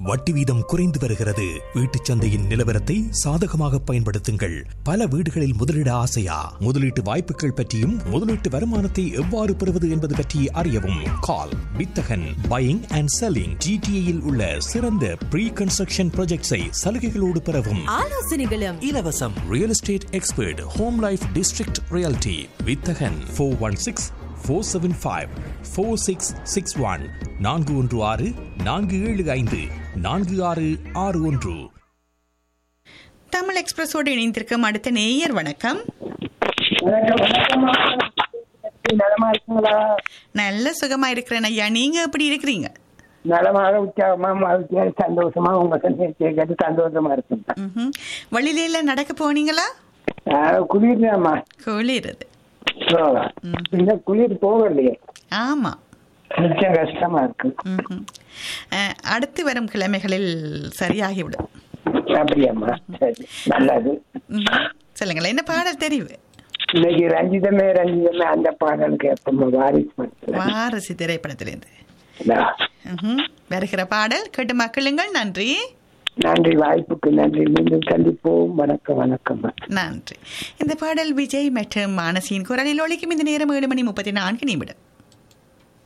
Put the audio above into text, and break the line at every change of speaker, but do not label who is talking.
வட்டி வீதம் குறைந்து வருகிறது வீட்டுச் சந்தையின் நிலவரத்தை சாதகமாக பயன்படுத்துங்கள் பல வீடுகளில் முதலீட ஆசையா முதலீட்டு வாய்ப்புகள் பற்றியும் முதலீட்டு வருமானத்தை எவ்வாறு பெறுவது என்பது பற்றி அறியவும் கால் வித்தகன் பையிங் அண்ட் செல்லிங் ஜிடிஏயில் உள்ள சிறந்த ப்ரீ கன்ஸ்ட்ரக்ஷன் ப்ராஜெக்ட்ஸை சலுகைகளோடு பெறவும்
ஆலோசனைகளும்
இலவசம் real estate expert home life district reality வித்தகன் four one six four seven five four six six one நான்கு ஒன்று ஆறு நான்கு ஏழு ஐந்து நான்கு ஆறு ஆறு ஒன்று
தமிழ் எக்ஸ்பிரஸோடு இணைந்திருக்கும் அடுத்த நேயர் வணக்கம்
வணக்கம் வணக்கம்மா நலமா இருக்குங்களா
நல்ல சுகமா இருக்கிறேன் ஐயா நீங்க எப்படி இருக்கிறீங்க
நலமாக உற்சாகமா மகிழ்ச்சியாக சந்தோஷமா உங்க சந்தேகத்தை கேட்டு சந்தோஷமா இருக்கும்
ம்ஹும். வெளியில எல்லாம் நடக்க போனீங்களா
குளிர்தாம்மா
குளிருது
இந்த குளிர் போகலையே
ஆமா
மிச்சம் கஷ்டமா இருக்கு
ம்ஹும். அஹ், அடுத்து வரும் கிழமைகளில் சரியாகிவிடும்
அப்படியாம்மா சரி நல்லது
ம்ஹும். சொல்லுங்களேன் என்ன பாடல் தெரிவு
இன்னைக்கு ரஞ்சிதமே ரஞ்சிதமே அந்த பாடல் கேட்போம் வாரிசு படத்துல
வாரசி திரைப்படத்திலிருந்து
இதா.
ம்ஹும். வருகிற பாடல் கேட்டு மக்களுங்கள் நன்றி
நன்றி வாய்ப்புக்கு நன்றி மீண்டும் சந்திப்போம் வணக்கம் வணக்கம்
நன்றி இந்த பாடல் விஜய் மற்றும் மானசியின் குரலில் ஒழிக்கும் இந்த நேரம் ஏழு மணி முப்பத்தி நான்கு நிமிடம்